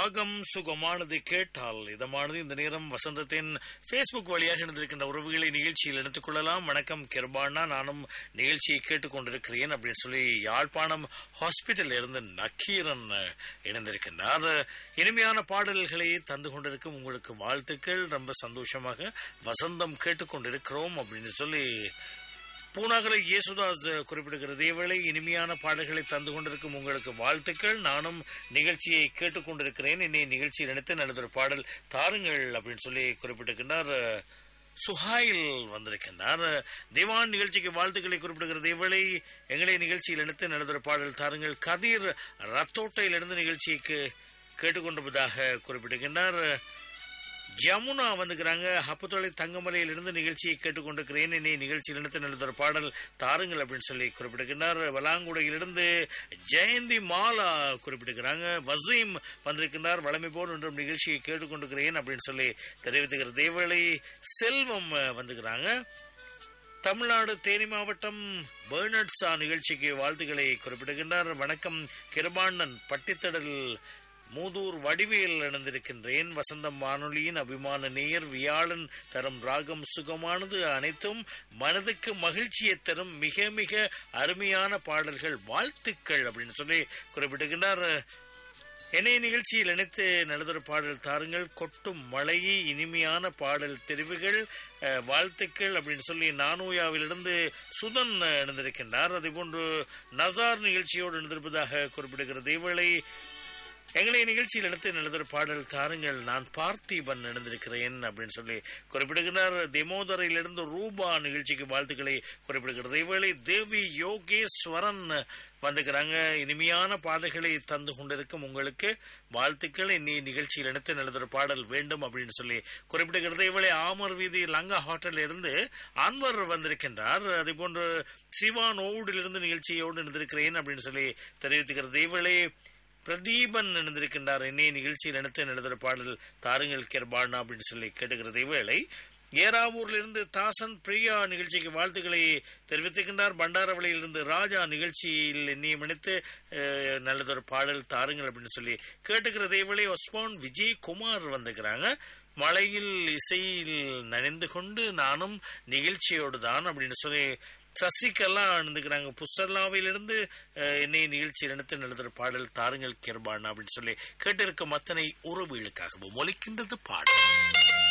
ராகம் சுகமானது கேட்டால் இதமானது இந்த நேரம் வசந்தத்தின் ஃபேஸ்புக் வழியாக இணைந்திருக்கின்ற உறவுகளை நிகழ்ச்சியில் எடுத்துக் கொள்ளலாம் வணக்கம் கிருபானா நானும் நிகழ்ச்சியை கேட்டுக்கொண்டிருக்கிறேன் அப்படின்னு சொல்லி யாழ்ப்பாணம் ஹாஸ்பிட்டல் இருந்து நக்கீரன் அஹ், இணைந்திருக்கின்றார் இனிமையான பாடல்களை தந்து கொண்டிருக்கும் உங்களுக்கு வாழ்த்துக்கள் ரொம்ப சந்தோஷமாக வசந்தம் கேட்டுக்கொண்டிருக்கிறோம் அப்படின்னு சொல்லி பூனாகரை இயேசுதாஸ் குறிப்பிடுகிற இதேவேளை இனிமையான பாடல்களை தந்து கொண்டிருக்கும் உங்களுக்கு வாழ்த்துக்கள் நானும் நிகழ்ச்சியை கேட்டுக்கொண்டிருக்கிறேன் இன்னை நிகழ்ச்சியில் நினைத்து நல்லதொரு பாடல் தாருங்கள் அப்படின்னு சொல்லி குறிப்பிட்டிருக்கின்றார் சுஹாயில் வந்திருக்கின்றார் திவான் நிகழ்ச்சிக்கு வாழ்த்துக்களை குறிப்பிடுகிற இதேவேளை எங்களை நிகழ்ச்சியில் நினைத்து நல்லதொரு பாடல் தாருங்கள் கதிர் ரத்தோட்டையிலிருந்து நிகழ்ச்சிக்கு கேட்டுக்கொண்டிருப்பதாக குறிப்பிட்டிருக்கின்றார் ஜமுனா வந்துக்கிறாங்க ஹப்புத்தொலை தங்கமலையிலிருந்து நிகழ்ச்சியை கேட்டுக்கொண்டிருக்கிறேன் என்னை நிகழ்ச்சியில் நடத்த நல்லதொரு பாடல் தாருங்கள் அப்படின்னு சொல்லி குறிப்பிட்டிருக்கின்றார் வலாங்குடையிலிருந்து ஜெயந்தி மாலா குறிப்பிட்டிருக்கிறாங்க வசீம் வந்திருக்கின்றார் வளமை போல் இன்றும் நிகழ்ச்சியை கேட்டுக்கொண்டிருக்கிறேன் அப்படின்னு சொல்லி தெரிவித்துக்கிற தேவலை செல்வம் வந்துக்கிறாங்க தமிழ்நாடு தேனி மாவட்டம் பேர்னட்ஸா நிகழ்ச்சிக்கு வாழ்த்துக்களை குறிப்பிடுகின்றார் வணக்கம் கிருபாண்ணன் பட்டித்தடல் மூதூர் வடிவேல் இணைந்திருக்கின்றேன் வசந்தம் வானொலியின் அபிமான நேயர் வியாழன் தரும் ராகம் சுகமானது அனைத்தும் மனதுக்கு மகிழ்ச்சியை தரும் மிக மிக அருமையான பாடல்கள் வாழ்த்துக்கள் அப்படின்னு சொல்லி குறிப்பிட்டிருக்கின்றார் என்னை நிகழ்ச்சியில் இணைத்து நல்லதொரு பாடல் தாருங்கள் கொட்டும் மழையை இனிமையான பாடல் தெரிவுகள் அஹ், வாழ்த்துக்கள் அப்படின்னு சொல்லி நானூயாவிலிருந்து சுதன் அஹ், இணைந்திருக்கின்றார் அதேபோன்று நசார் நிகழ்ச்சியோடு இணைந்திருப்பதாக குறிப்பிடுகிற தேவளை எங்களை நிகழ்ச்சியில் எடுத்து நல்லதொரு பாடல் தாருங்கள் நான் பார்த்திபன் இணைந்திருக்கிறேன் அப்படின்னு சொல்லி குறிப்பிடுகிறார் தெமோதரையிலிருந்து ரூபா நிகழ்ச்சிக்கு வாழ்த்துக்களை குறிப்பிடுகிறது இவளை தேவி யோகேஸ்வரன் வந்துக்கிறாங்க இனிமையான பாடல்களை தந்து கொண்டிருக்கும் உங்களுக்கு வாழ்த்துக்கள் இன்னி நிகழ்ச்சியில் எடுத்து நல்லதொரு பாடல் வேண்டும் அப்படின்னு சொல்லி குறிப்பிடுகிறது இவளை ஆமர் வீதி லங்கா ஹோட்டலில் இருந்து அன்வர் வந்திருக்கின்றார் அதே போன்று சிவான் ஓடிலிருந்து நிகழ்ச்சியோடு இணைந்திருக்கிறேன் அப்படின்னு சொல்லி தெரிவித்துக்கிறது இவளை பிரதீபன் இணைந்திருக்கின்றார் என்னை நிகழ்ச்சியில் நினைத்து எழுதுகிற பாடல் தாருங்கள் கிருபானா அப்படின்னு சொல்லி கேட்டுக்கிறது வேளை ஏராவூர்ல இருந்து தாசன் பிரியா நிகழ்ச்சிக்கு வாழ்த்துக்களை தெரிவித்திருக்கின்றார் பண்டாரவளையிலிருந்து ராஜா நிகழ்ச்சியில் என்னை நினைத்து அஹ், நல்லதொரு பாடல் தாருங்கள் அப்படின்னு சொல்லி கேட்டுக்கிறதே வேளை ஒஸ்மான் விஜய் குமார் வந்துக்கிறாங்க மழையில் இசையில் நனைந்து கொண்டு நானும் நிகழ்ச்சியோடு தான் அப்படின்னு சொல்லி சசிகலா அணுந்துக்கிறாங்க புசல்லாவிலிருந்து அஹ், என்னை நிகழ்ச்சி நடத்த நடத்துகிற பாடல் தாருங்கள் கிருபான் அப்படின்னு சொல்லி கேட்டிருக்கும் அத்தனை உறவுகளுக்காகவும் ஒலிக்கின்றது பாடல்